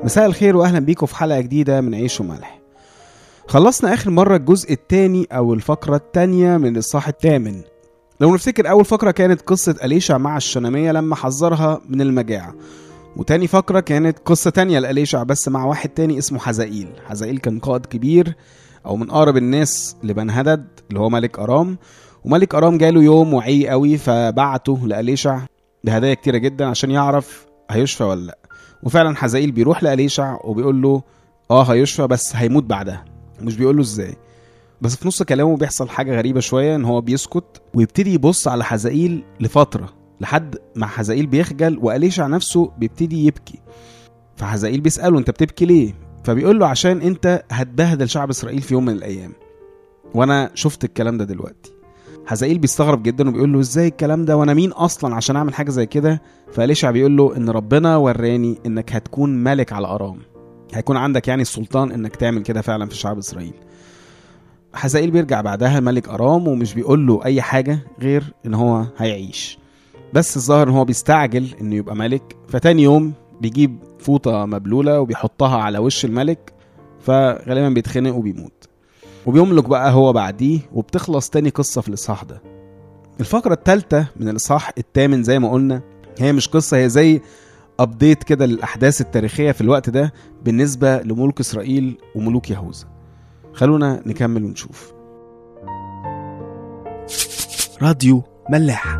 مساء الخير واهلا بيكم في حلقه جديده من عيش وملح خلصنا اخر مره الجزء الثاني او الفقره الثانيه من الاصحاح الثامن لو نفتكر اول فقره كانت قصه اليشع مع الشناميه لما حذرها من المجاعه وتاني فقرة كانت قصة تانية لأليشع بس مع واحد تاني اسمه حزائيل حزائيل كان قائد كبير أو من أقرب الناس لبن هدد اللي هو ملك أرام وملك أرام جاله يوم وعي قوي فبعته لأليشع بهدايا كتيرة جدا عشان يعرف هيشفى ولا لأ وفعلا حزائيل بيروح لأليشع وبيقول له اه هيشفى بس هيموت بعدها مش بيقول له ازاي بس في نص كلامه بيحصل حاجة غريبة شوية ان هو بيسكت ويبتدي يبص على حزائيل لفترة لحد ما حزائيل بيخجل وأليشع نفسه بيبتدي يبكي فحزائيل بيسأله انت بتبكي ليه فبيقول له عشان انت هتبهدل شعب اسرائيل في يوم من الايام وانا شفت الكلام ده دلوقتي حزائيل بيستغرب جدا وبيقول له ازاي الكلام ده وانا مين اصلا عشان اعمل حاجه زي كده فاليشع بيقول له ان ربنا وراني انك هتكون ملك على ارام هيكون عندك يعني السلطان انك تعمل كده فعلا في شعب اسرائيل حزائيل بيرجع بعدها ملك ارام ومش بيقول له اي حاجه غير ان هو هيعيش بس الظاهر ان هو بيستعجل انه يبقى ملك فتاني يوم بيجيب فوطه مبلوله وبيحطها على وش الملك فغالبا بيتخنق وبيموت وبيملك بقى هو بعديه وبتخلص تاني قصه في الاصحاح ده الفقره الثالثه من الاصحاح الثامن زي ما قلنا هي مش قصه هي زي ابديت كده للاحداث التاريخيه في الوقت ده بالنسبه لملوك اسرائيل وملوك يهوذا خلونا نكمل ونشوف راديو ملاح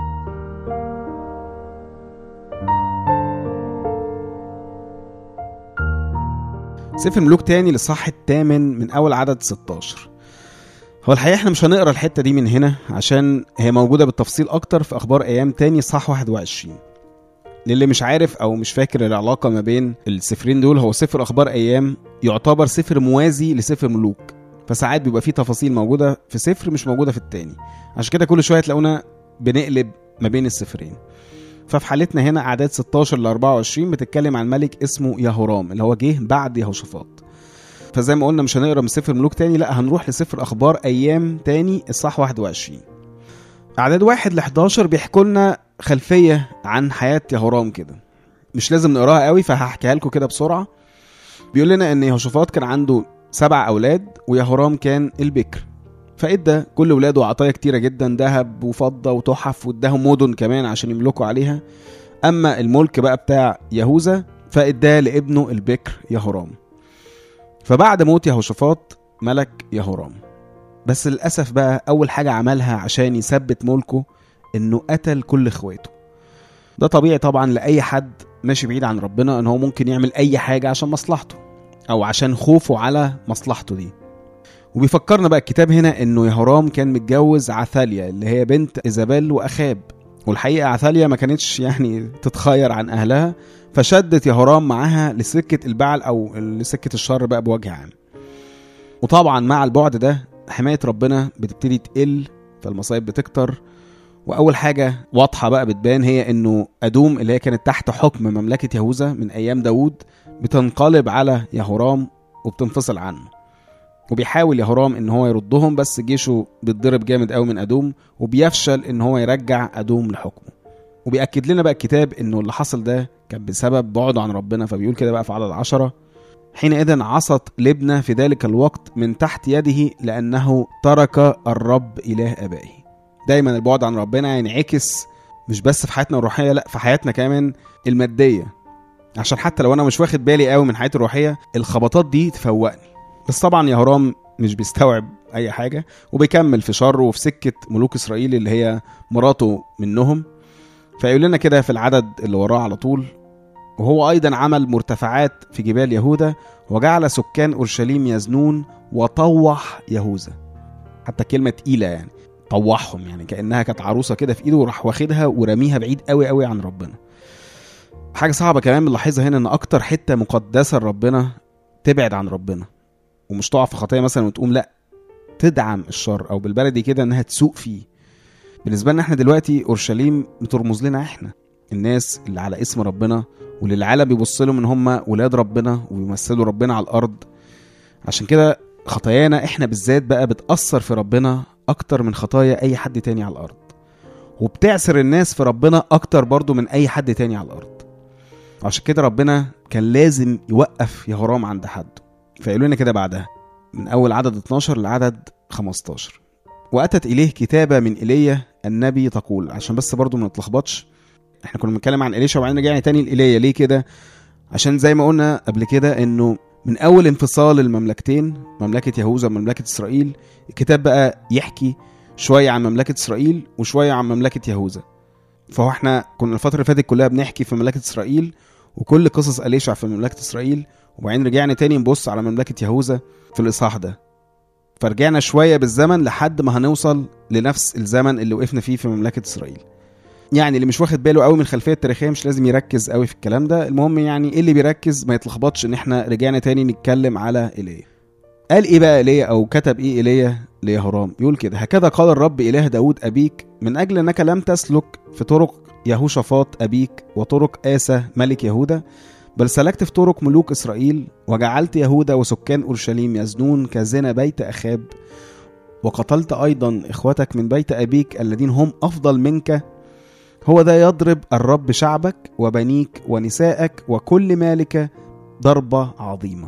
سفر ملوك تاني للصح الثامن من اول عدد 16 هو الحقيقه احنا مش هنقرا الحته دي من هنا عشان هي موجوده بالتفصيل اكتر في اخبار ايام تاني صح 21 للي مش عارف او مش فاكر العلاقه ما بين السفرين دول هو سفر اخبار ايام يعتبر سفر موازي لسفر ملوك فساعات بيبقى فيه تفاصيل موجوده في سفر مش موجوده في التاني عشان كده كل شويه تلاقونا بنقلب ما بين السفرين ففي حالتنا هنا اعداد 16 ل 24 بتتكلم عن ملك اسمه يهورام اللي هو جه بعد يهوشافاط فزي ما قلنا مش هنقرا من سفر ملوك تاني لا هنروح لسفر اخبار ايام تاني الصح 21 اعداد واحد ل 11 بيحكوا لنا خلفيه عن حياه يهورام كده مش لازم نقراها قوي فهحكيها لكم كده بسرعه بيقول لنا ان يهوشافاط كان عنده سبع اولاد ويهورام كان البكر فادى كل ولاده عطايا كتيره جدا ذهب وفضه وتحف واداهم مدن كمان عشان يملكوا عليها اما الملك بقى بتاع يهوذا فاداه لابنه البكر يهورام فبعد موت يهوشافاط ملك يهورام بس للاسف بقى اول حاجه عملها عشان يثبت ملكه انه قتل كل اخواته ده طبيعي طبعا لاي حد ماشي بعيد عن ربنا ان هو ممكن يعمل اي حاجه عشان مصلحته او عشان خوفه على مصلحته دي وبيفكرنا بقى الكتاب هنا انه يهورام كان متجوز عثاليا اللي هي بنت ايزابيل واخاب والحقيقه عثاليا ما كانتش يعني تتخير عن اهلها فشدت يهورام معاها لسكه البعل او لسكه الشر بقى بوجه عام وطبعا مع البعد ده حمايه ربنا بتبتدي تقل فالمصايب بتكتر واول حاجه واضحه بقى بتبان هي انه ادوم اللي هي كانت تحت حكم مملكه يهوذا من ايام داوود بتنقلب على يهورام وبتنفصل عنه وبيحاول يهورام ان هو يردهم بس جيشه بيتضرب جامد قوي من ادوم وبيفشل ان هو يرجع ادوم لحكمه وبيأكد لنا بقى الكتاب انه اللي حصل ده كان بسبب بعده عن ربنا فبيقول كده بقى في عدد عشرة حينئذ عصت لبنى في ذلك الوقت من تحت يده لأنه ترك الرب إله آبائه دايما البعد عن ربنا ينعكس مش بس في حياتنا الروحية لا في حياتنا كمان المادية عشان حتى لو أنا مش واخد بالي قوي من حياتي الروحية الخبطات دي تفوقني بس طبعا يهورام مش بيستوعب اي حاجه وبيكمل في شر وفي سكه ملوك اسرائيل اللي هي مراته منهم فيقول لنا كده في العدد اللي وراه على طول وهو ايضا عمل مرتفعات في جبال يهوذا وجعل سكان اورشليم يزنون وطوح يهوذا حتى كلمه تقيله يعني طوحهم يعني كانها كانت عروسه كده في ايده وراح واخدها ورميها بعيد قوي قوي عن ربنا حاجه صعبه كمان بنلاحظها هنا ان اكتر حته مقدسه لربنا تبعد عن ربنا ومش تقع في خطيه مثلا وتقوم لا تدعم الشر او بالبلدي كده انها تسوق فيه بالنسبه لنا احنا دلوقتي اورشليم بترمز لنا احنا الناس اللي على اسم ربنا واللي العالم بيبص لهم ان هم ولاد ربنا وبيمثلوا ربنا على الارض عشان كده خطايانا احنا بالذات بقى بتاثر في ربنا اكتر من خطايا اي حد تاني على الارض وبتعسر الناس في ربنا اكتر برضو من اي حد تاني على الارض عشان كده ربنا كان لازم يوقف يهورام عند حده فيقولوا لنا كده بعدها من اول عدد 12 لعدد 15 واتت اليه كتابه من ايليا النبي تقول عشان بس برضو ما نتلخبطش احنا كنا بنتكلم عن اليشا وبعدين رجعنا تاني لايليا ليه كده عشان زي ما قلنا قبل كده انه من اول انفصال المملكتين مملكه يهوذا ومملكه اسرائيل الكتاب بقى يحكي شويه عن مملكه اسرائيل وشويه عن مملكه يهوذا فهو احنا كنا الفتره اللي فاتت كلها بنحكي في مملكه اسرائيل وكل قصص اليشع في مملكه اسرائيل وبعدين رجعنا تاني نبص على مملكه يهوذا في الاصحاح ده فرجعنا شويه بالزمن لحد ما هنوصل لنفس الزمن اللي وقفنا فيه في مملكه اسرائيل يعني اللي مش واخد باله قوي من الخلفيه التاريخيه مش لازم يركز قوي في الكلام ده المهم يعني إيه اللي بيركز ما يتلخبطش ان احنا رجعنا تاني نتكلم على ايليا قال ايه بقى ايليا او كتب ايه ايليا ليهورام يقول كده هكذا قال الرب اله داود ابيك من اجل انك لم تسلك في طرق يهوشافاط ابيك وطرق اسى ملك يهوذا بل سلكت في طرق ملوك اسرائيل وجعلت يهوذا وسكان اورشليم يزنون كزنا بيت اخاب وقتلت ايضا اخوتك من بيت ابيك الذين هم افضل منك هو ذا يضرب الرب شعبك وبنيك ونسائك وكل مالك ضربة عظيمة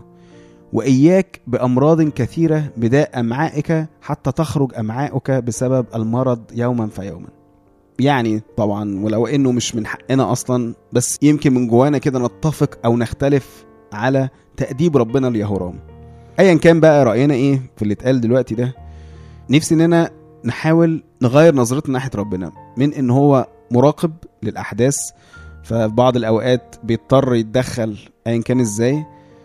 وإياك بأمراض كثيرة بداء أمعائك حتى تخرج أمعاؤك بسبب المرض يوما فيوما يعني طبعا ولو انه مش من حقنا اصلا بس يمكن من جوانا كده نتفق او نختلف على تأديب ربنا ليهورام ايا كان بقى رأينا ايه في اللي اتقال دلوقتي ده نفسي اننا نحاول نغير نظرتنا ناحية ربنا من ان هو مراقب للاحداث ففي بعض الاوقات بيضطر يتدخل ايا كان ازاي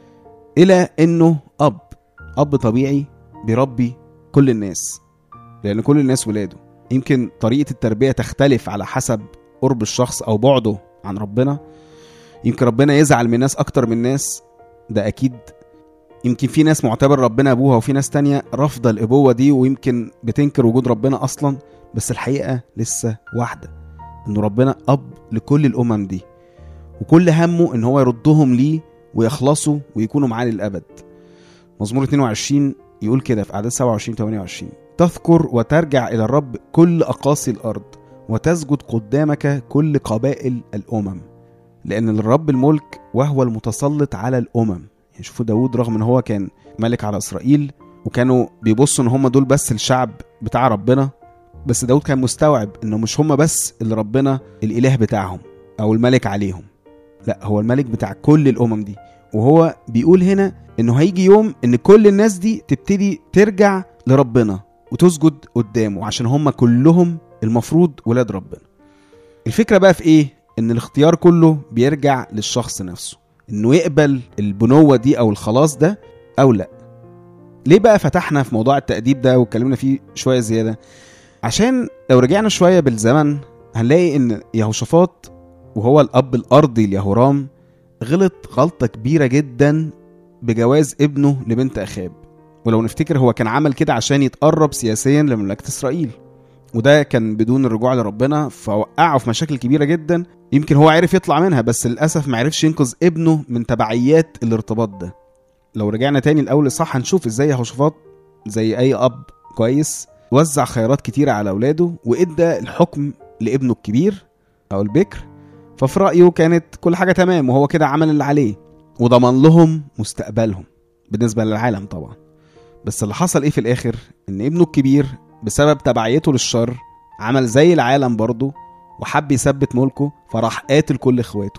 الى انه اب اب طبيعي بيربي كل الناس لان كل الناس ولاده يمكن طريقه التربيه تختلف على حسب قرب الشخص او بعده عن ربنا يمكن ربنا يزعل من ناس اكتر من ناس ده اكيد يمكن في ناس معتبر ربنا ابوها وفي ناس تانية رافضه الابوه دي ويمكن بتنكر وجود ربنا اصلا بس الحقيقه لسه واحده ان ربنا اب لكل الامم دي وكل همه ان هو يردهم ليه ويخلصوا ويكونوا معاه للابد مزمور 22 يقول كده في اعداد 27 28 تذكر وترجع الى الرب كل اقاصي الارض وتسجد قدامك كل قبائل الامم لان للرب الملك وهو المتسلط على الامم يعني شوفوا داود رغم ان هو كان ملك على اسرائيل وكانوا بيبصوا ان هم دول بس الشعب بتاع ربنا بس داود كان مستوعب انه مش هم بس اللي ربنا الاله بتاعهم او الملك عليهم لا هو الملك بتاع كل الامم دي وهو بيقول هنا انه هيجي يوم ان كل الناس دي تبتدي ترجع لربنا وتسجد قدامه عشان هم كلهم المفروض ولاد ربنا الفكره بقى في ايه ان الاختيار كله بيرجع للشخص نفسه انه يقبل البنوه دي او الخلاص ده او لا ليه بقى فتحنا في موضوع التأديب ده واتكلمنا فيه شويه زياده عشان لو رجعنا شويه بالزمن هنلاقي ان يهوشافاط وهو الاب الارضي ليهورام غلط غلطه كبيره جدا بجواز ابنه لبنت اخاب ولو نفتكر هو كان عمل كده عشان يتقرب سياسيا لمملكه اسرائيل وده كان بدون الرجوع لربنا فوقعه في مشاكل كبيره جدا يمكن هو عرف يطلع منها بس للاسف ما عرفش ينقذ ابنه من تبعيات الارتباط ده لو رجعنا تاني الاول صح هنشوف ازاي يهوشافاط زي اي اب كويس وزع خيارات كتيرة على اولاده وادى الحكم لابنه الكبير او البكر ففي رايه كانت كل حاجه تمام وهو كده عمل اللي عليه وضمن لهم مستقبلهم بالنسبه للعالم طبعا بس اللي حصل ايه في الاخر ان ابنه الكبير بسبب تبعيته للشر عمل زي العالم برضه وحب يثبت ملكه فراح قاتل كل اخواته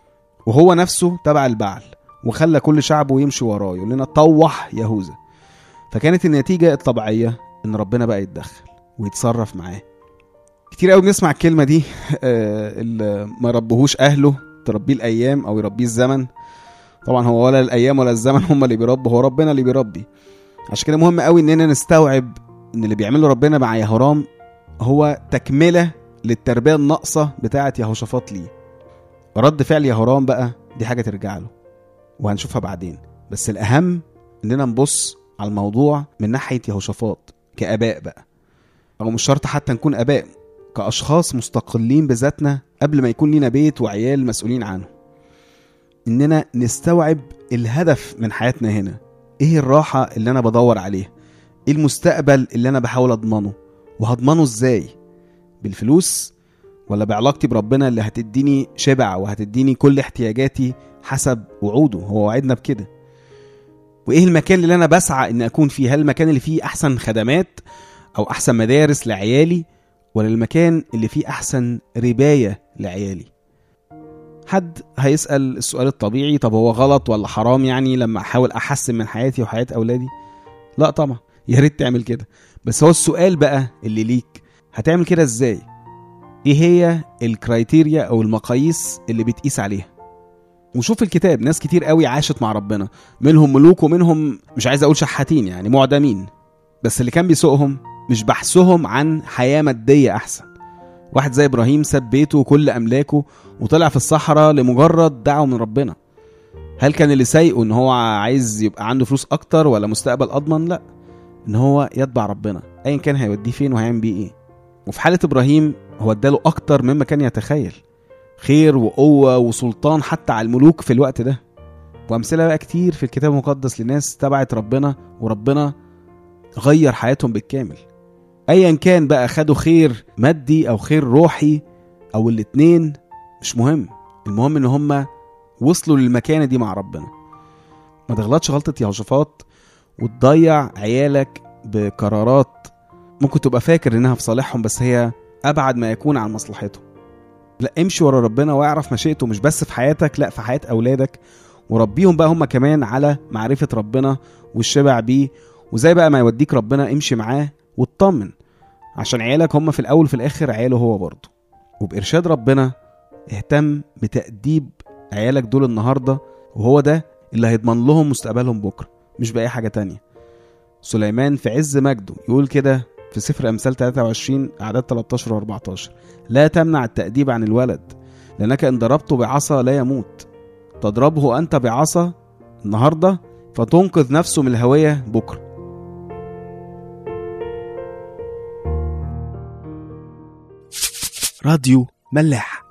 وهو نفسه تبع البعل وخلى كل شعبه يمشي وراه يقول لنا طوح يهوذا فكانت النتيجة الطبيعية ان ربنا بقى يتدخل ويتصرف معاه كتير قوي بنسمع الكلمة دي آه، اللي ما ربهوش اهله تربيه الايام او يربيه الزمن طبعا هو ولا الايام ولا الزمن هم اللي بيربوا هو ربنا اللي بيربي عشان كده مهم قوي اننا نستوعب ان اللي بيعمله ربنا مع يهورام هو تكمله للتربيه الناقصه بتاعه يهوشافاط ليه رد فعل يهورام بقى دي حاجه ترجع له وهنشوفها بعدين بس الاهم اننا نبص على الموضوع من ناحيه يهوشافاط كاباء بقى او مش شرط حتى نكون اباء كاشخاص مستقلين بذاتنا قبل ما يكون لينا بيت وعيال مسؤولين عنه اننا نستوعب الهدف من حياتنا هنا ايه الراحه اللي انا بدور عليها ايه المستقبل اللي انا بحاول اضمنه وهضمنه ازاي بالفلوس ولا بعلاقتي بربنا اللي هتديني شبع وهتديني كل احتياجاتي حسب وعوده هو وعدنا بكده وايه المكان اللي انا بسعى ان اكون فيه هل المكان اللي فيه احسن خدمات او احسن مدارس لعيالي ولا المكان اللي فيه احسن ربايه لعيالي حد هيسال السؤال الطبيعي طب هو غلط ولا حرام يعني لما احاول احسن من حياتي وحياه اولادي لا طبعا يا ريت تعمل كده بس هو السؤال بقى اللي ليك هتعمل كده ازاي ايه هي الكرايتيريا او المقاييس اللي بتقيس عليها وشوف الكتاب ناس كتير قوي عاشت مع ربنا منهم ملوك ومنهم مش عايز اقول شحاتين يعني معدمين بس اللي كان بيسوقهم مش بحثهم عن حياة مادية أحسن واحد زي إبراهيم ساب بيته وكل أملاكه وطلع في الصحراء لمجرد دعوة من ربنا هل كان اللي سايقه إن هو عايز يبقى عنده فلوس أكتر ولا مستقبل أضمن؟ لأ إن هو يتبع ربنا أيا كان هيوديه فين وهيعمل بيه إيه وفي حالة إبراهيم هو اداله أكتر مما كان يتخيل خير وقوة وسلطان حتى على الملوك في الوقت ده وأمثلة بقى كتير في الكتاب المقدس لناس تبعت ربنا وربنا غير حياتهم بالكامل ايا كان بقى خدوا خير مادي او خير روحي او الاتنين مش مهم المهم ان هما وصلوا للمكانة دي مع ربنا ما تغلطش غلطة يهوشافاط وتضيع عيالك بقرارات ممكن تبقى فاكر انها في صالحهم بس هي ابعد ما يكون عن مصلحتهم لا امشي ورا ربنا واعرف مشيئته مش بس في حياتك لا في حياة اولادك وربيهم بقى هم كمان على معرفة ربنا والشبع بيه وزي بقى ما يوديك ربنا امشي معاه واطمن عشان عيالك هم في الاول وفي الاخر عياله هو برضه وبارشاد ربنا اهتم بتأديب عيالك دول النهارده وهو ده اللي هيضمن لهم مستقبلهم بكره مش باي حاجه تانية سليمان في عز مجده يقول كده في سفر امثال 23 اعداد 13 و14 لا تمنع التأديب عن الولد لانك ان ضربته بعصا لا يموت تضربه انت بعصا النهارده فتنقذ نفسه من الهويه بكره راديو ملاح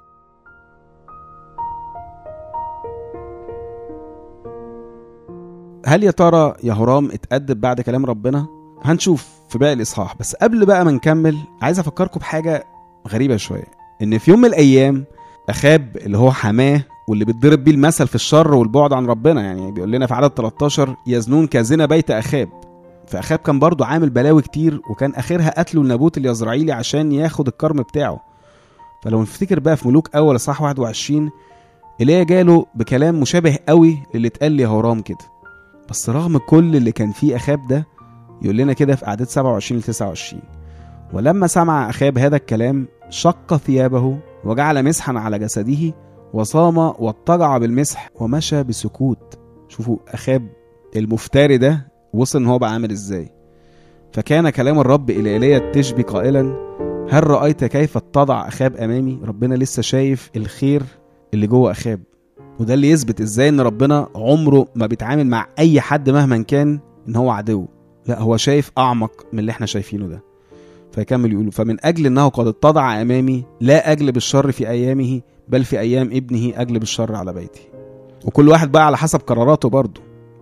هل يا ترى يا هرام اتأدب بعد كلام ربنا؟ هنشوف في باقي الإصحاح بس قبل بقى ما نكمل عايز أفكركم بحاجة غريبة شوية إن في يوم من الأيام أخاب اللي هو حماه واللي بيتضرب بيه المثل في الشر والبعد عن ربنا يعني بيقول لنا في عدد 13 يزنون كزنا بيت أخاب فأخاب كان برضه عامل بلاوي كتير وكان آخرها قتله النابوت اليزرعيلي عشان ياخد الكرم بتاعه فلو نفتكر بقى في ملوك أول إصحاح 21 ايليا جاله بكلام مشابه قوي للي اتقال ليهورام كده بس رغم كل اللي كان فيه اخاب ده يقول لنا كده في اعداد 27 ل 29 ولما سمع اخاب هذا الكلام شق ثيابه وجعل مسحا على جسده وصام واضطجع بالمسح ومشى بسكوت شوفوا اخاب المفتري ده وصل ان هو بقى عامل ازاي فكان كلام الرب الى ايليا التشبي قائلا هل رايت كيف اتضع اخاب امامي ربنا لسه شايف الخير اللي جوه اخاب وده اللي يثبت ازاي ان ربنا عمره ما بيتعامل مع اي حد مهما كان ان هو عدو لا هو شايف اعمق من اللي احنا شايفينه ده فيكمل يقول فمن اجل انه قد اتضع امامي لا اجلب الشر في ايامه بل في ايام ابنه اجلب الشر على بيتي وكل واحد بقى على حسب قراراته برضه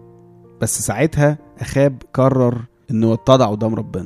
بس ساعتها اخاب قرر انه يتضع قدام ربنا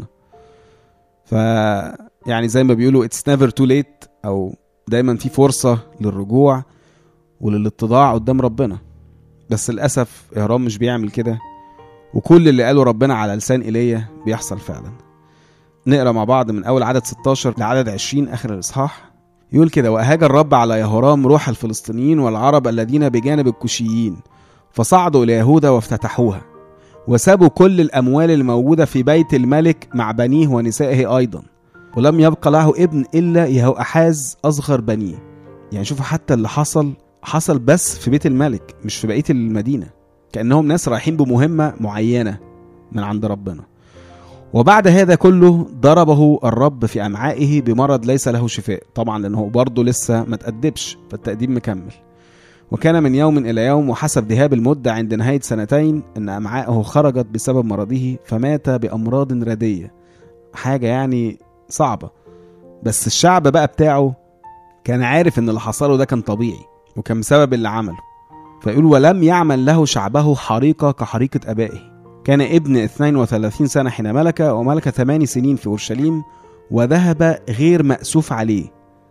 ف يعني زي ما بيقولوا اتس نيفر تو ليت او دايما في فرصه للرجوع وللاتضاع قدام ربنا بس للاسف اهرام مش بيعمل كده وكل اللي قاله ربنا على لسان ايليا بيحصل فعلا نقرا مع بعض من اول عدد 16 لعدد 20 اخر الاصحاح يقول كده واهاج الرب على يهورام روح الفلسطينيين والعرب الذين بجانب الكوشيين فصعدوا الى يهوذا وافتتحوها وسابوا كل الاموال الموجوده في بيت الملك مع بنيه ونسائه ايضا ولم يبق له ابن الا يهوأحاز اصغر بنيه يعني شوفوا حتى اللي حصل حصل بس في بيت الملك مش في بقيه المدينه كانهم ناس رايحين بمهمه معينه من عند ربنا وبعد هذا كله ضربه الرب في امعائه بمرض ليس له شفاء طبعا لانه برضه لسه ما تأدبش فالتأديب مكمل وكان من يوم الى يوم وحسب ذهاب المده عند نهايه سنتين ان امعاءه خرجت بسبب مرضه فمات بامراض رديه حاجه يعني صعبه بس الشعب بقى بتاعه كان عارف ان اللي حصله ده كان طبيعي وكان بسبب اللي عمله فيقول ولم يعمل له شعبه حريقة كحريقة أبائه كان ابن 32 سنة حين ملك وملك ثمان سنين في أورشليم وذهب غير مأسوف عليه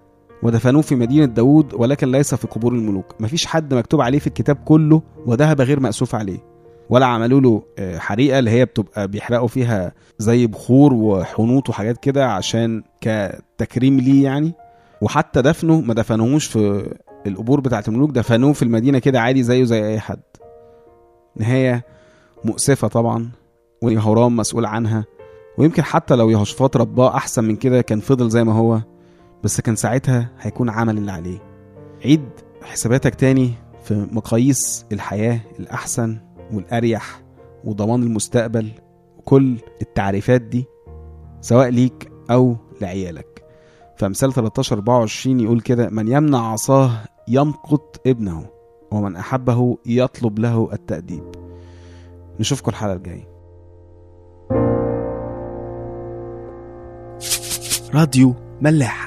ودفنوه في مدينة داود ولكن ليس في قبور الملوك مفيش حد مكتوب عليه في الكتاب كله وذهب غير مأسوف عليه ولا عملوا له آه، حريقة اللي هي بتبقى بيحرقوا فيها زي بخور وحنوط وحاجات كده عشان كتكريم ليه يعني وحتى دفنه ما دفنوهوش في القبور بتاعة الملوك دفنوه في المدينة كده عادي زيه زي أي حد نهاية مؤسفة طبعا ويهورام مسؤول عنها ويمكن حتى لو يهوشفاط رباه أحسن من كده كان فضل زي ما هو بس كان ساعتها هيكون عمل اللي عليه عيد حساباتك تاني في مقاييس الحياة الأحسن والأريح وضمان المستقبل وكل التعريفات دي سواء ليك أو لعيالك فمثال 13 24 يقول كده من يمنع عصاه يمقت ابنه ومن أحبه يطلب له التأديب نشوفكم الحلقة الجاية راديو ملاح